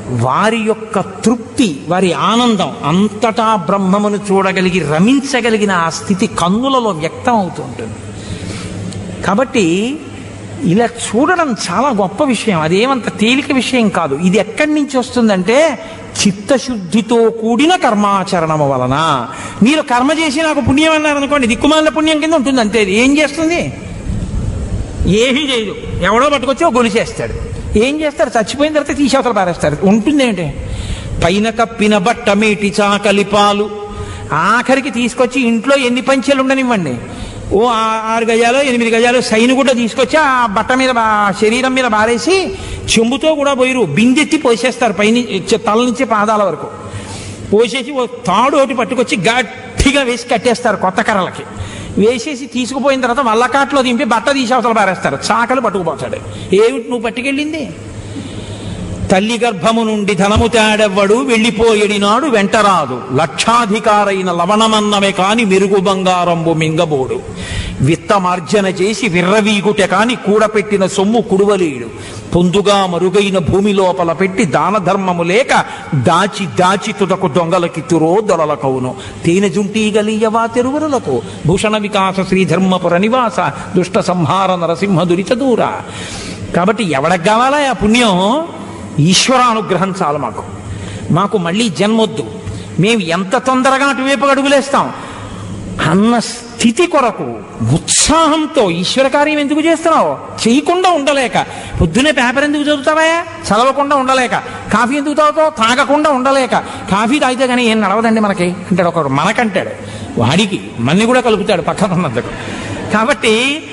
వారి యొక్క తృప్తి వారి ఆనందం అంతటా బ్రహ్మమును చూడగలిగి రమించగలిగిన ఆ స్థితి కన్నులలో వ్యక్తం అవుతుంటుంది కాబట్టి ఇలా చూడడం చాలా గొప్ప విషయం అదేమంత తేలిక విషయం కాదు ఇది ఎక్కడి నుంచి వస్తుందంటే చిత్తశుద్ధితో కూడిన కర్మాచరణము వలన మీరు కర్మ చేసి నాకు పుణ్యం అన్నారనుకోండి దిక్కుమాలిన పుణ్యం కింద ఉంటుంది అంతే ఇది ఏం చేస్తుంది ఏమీ చేయదు ఎవడో పట్టుకొచ్చి ఒక గొలి చేస్తాడు ఏం చేస్తారు చచ్చిపోయిన తర్వాత తీసేవతలు పారేస్తారు ఉంటుంది ఏంటి పైన కప్పిన బట్ట మేటి చాకలి పాలు ఆఖరికి తీసుకొచ్చి ఇంట్లో ఎన్ని పంచెలు ఉండనివ్వండి ఓ ఆ- ఆరు గజాలు ఎనిమిది గజాలు సైను కూడా తీసుకొచ్చి ఆ బట్ట మీద బా- శరీరం మీద బారేసి చెంబుతో కూడా పోయిరు బిందెత్తి పోసేస్తారు పైన తల నుంచి పాదాల వరకు పోసేసి ఓ తాడు ఒకటి పట్టుకొచ్చి గట్టిగా వేసి కట్టేస్తారు కొత్త కర్రలకి వేసేసి తీసుకుపోయిన తర్వాత వల్లకాట్లో దింపి బట్ట తీసి అవతల పారేస్తారు చాకలు పట్టుకుపోతాడు ఏమిటి నువ్వు పట్టుకెళ్ళింది తల్లి గర్భము నుండి ధనము తేడెవ్వడు వెళ్ళిపోయేడి నాడు వెంటరాదు లక్షాధికారైన లవణమన్నమే కాని మెరుగు బంగారంబు మింగబోడు విత్తమార్జన చేసి విర్రవీగుట కాని కూడపెట్టిన సొమ్ము కుడువలేడు పొందుగా మరుగైన భూమి లోపల పెట్టి దాన ధర్మము లేక దాచి దాచి తుదకు దొంగలకిత్తురో దొరలకవును తేనె జుంటీగలీయవా తెరువురులకు భూషణ వికాస శ్రీధర్మపుర నివాస దుష్ట సంహార నరసింహ దురిత దూర కాబట్టి ఎవడకు కావాలా ఆ పుణ్యం ఈశ్వరానుగ్రహం చాలు మాకు మాకు మళ్ళీ జన్మొద్దు మేము ఎంత తొందరగా అటువైపు అడుగులేస్తాం అన్న స్థితి కొరకు ఉత్సాహంతో ఈశ్వర కార్యం ఎందుకు చేస్తున్నావు చేయకుండా ఉండలేక పొద్దునే పేపర్ ఎందుకు చదువుతావా చదవకుండా ఉండలేక కాఫీ ఎందుకు తాగుతావు తాగకుండా ఉండలేక కాఫీ తాగితే కానీ ఏం నడవదండి మనకి అంటాడు ఒకడు మనకంటాడు వాడికి మన్ని కూడా కలుపుతాడు పక్కన ఉన్నందుకు కాబట్టి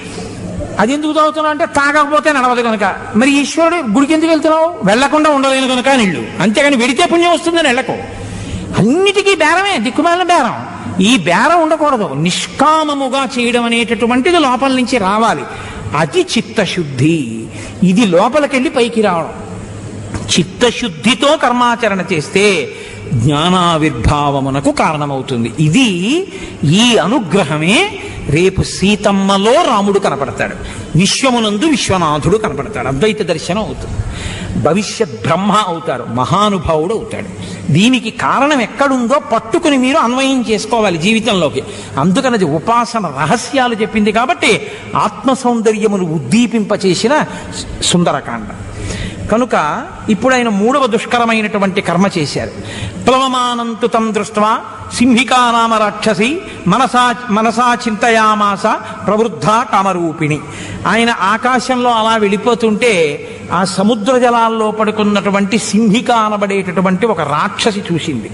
అది ఎందుకు తాగుతున్నావు అంటే తాగకపోతే నడవదు కనుక మరి ఈశ్వరుడు గుడికి ఎందుకు వెళ్తున్నావు వెళ్లకుండా ఉండలేను కనుక నీళ్ళు అంతేగాని వెడితే పుణ్యం వస్తుందని వెళ్ళకు అన్నిటికీ బేరమే దిక్కుమాలిన బేరం ఈ బేరం ఉండకూడదు నిష్కామముగా చేయడం అనేటటువంటిది లోపల నుంచి రావాలి అది చిత్తశుద్ధి ఇది లోపలికెళ్ళి పైకి రావడం చిత్తశుద్ధితో కర్మాచరణ చేస్తే జ్ఞానావిర్భావమునకు కారణమవుతుంది ఇది ఈ అనుగ్రహమే రేపు సీతమ్మలో రాముడు కనపడతాడు విశ్వమునందు విశ్వనాథుడు కనపడతాడు అద్వైత దర్శనం అవుతుంది భవిష్యత్ బ్రహ్మ అవుతారు మహానుభావుడు అవుతాడు దీనికి కారణం ఎక్కడుందో పట్టుకుని మీరు అన్వయం చేసుకోవాలి జీవితంలోకి అందుకనది ఉపాసన రహస్యాలు చెప్పింది కాబట్టి ఆత్మ సౌందర్యమును ఉద్దీపింపచేసిన సుందరకాండ కనుక ఇప్పుడు ఆయన మూడవ దుష్కరమైనటువంటి కర్మ చేశారు ప్లవమానంతు తం దృష్ట్వా సింహికానామ రాక్షసి మనసా మనసా చింతయామాస ప్రవృద్ధ కామరూపిణి ఆయన ఆకాశంలో అలా వెళ్ళిపోతుంటే ఆ సముద్ర జలాల్లో పడుకున్నటువంటి సింహిక అనబడేటటువంటి ఒక రాక్షసి చూసింది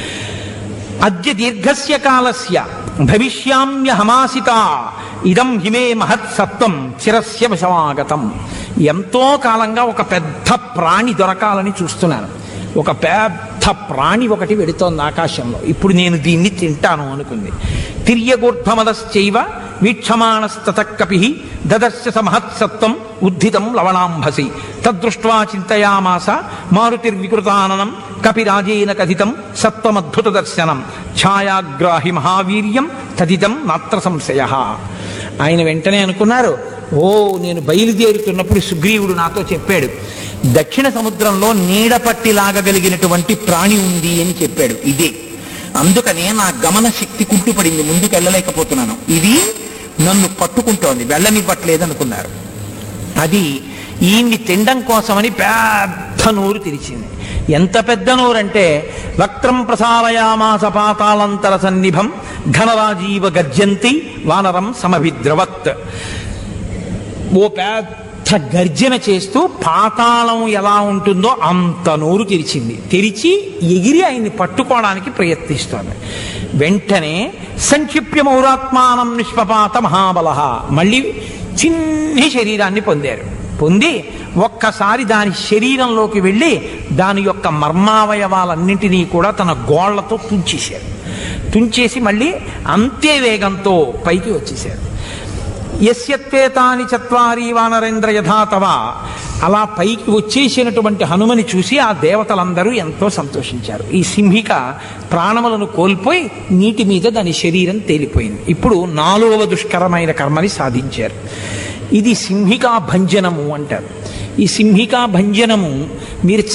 అద్య దీర్ఘస్య కాలస్య భవిష్యామ్య హమాసిత ఇదం హిమే మహత్సత్వం చిరస్య వశమాగతం ఎంతో కాలంగా ఒక పెద్ద ప్రాణి దొరకాలని చూస్తున్నాను ఒక పెద్ద ప్రాణి ఒకటి వెడుతోంది ఆకాశంలో ఇప్పుడు నేను దీన్ని తింటాను అనుకుంది తిర్యగూర్ధమదశ్చైవ వీక్షమాణస్తత కపి దదర్శ సమహత్సత్వం ఉద్ధితం లవణాంభసి తద్దృష్ట్వా చింతయామాస మారుతిర్వికృతాననం కపిరాజేన కథితం సత్వమద్భుత దర్శనం ఛాయాగ్రాహి మహావీర్యం తదితం నాత్ర సంశయ ఆయన వెంటనే అనుకున్నారు ఓ నేను బయలుదేరుతున్నప్పుడు సుగ్రీవుడు నాతో చెప్పాడు దక్షిణ సముద్రంలో నీడ పట్టి లాగగలిగినటువంటి ప్రాణి ఉంది అని చెప్పాడు ఇదే అందుకనే నా గమన శక్తి కుంటుపడింది ముందుకు వెళ్ళలేకపోతున్నాను ఇది నన్ను పట్టుకుంటోంది వెళ్ళనివ్వట్లేదు అనుకున్నారు అది ఈయన్ని తినడం కోసమని పెద్ద నోరు తెరిచింది ఎంత పెద్ద నోరంటే వక్త్రం ప్రసారయామాస పాతాళంతర సన్నిభం ఘనరాజీవ గర్జంతి వానరం సమభిద్రవత్ ఓ పెద్ద గర్జన చేస్తూ పాతాళం ఎలా ఉంటుందో అంత నోరు తెరిచింది తెరిచి ఎగిరి ఆయన్ని పట్టుకోవడానికి ప్రయత్నిస్తోంది వెంటనే సంక్షిప్య మౌరాత్మానం నిష్పపాత మహాబల మళ్ళీ చిన్ని శరీరాన్ని పొందారు పొంది ఒక్కసారి దాని శరీరంలోకి వెళ్ళి దాని యొక్క మర్మావయవాలన్నింటినీ కూడా తన గోళ్లతో తుంచేశారు తుంచేసి మళ్ళీ అంతే వేగంతో పైకి వచ్చేశారు యస్యత్వేతాని చత్వారి వానరేంద్ర యథాతవ అలా పైకి వచ్చేసినటువంటి హనుమని చూసి ఆ దేవతలందరూ ఎంతో సంతోషించారు ఈ సింహిక ప్రాణములను కోల్పోయి నీటి మీద దాని శరీరం తేలిపోయింది ఇప్పుడు నాలుగవ దుష్కరమైన కర్మని సాధించారు ఇది సింహికా భంజనము అంటారు ఈ సింహికా భంజనము మీరు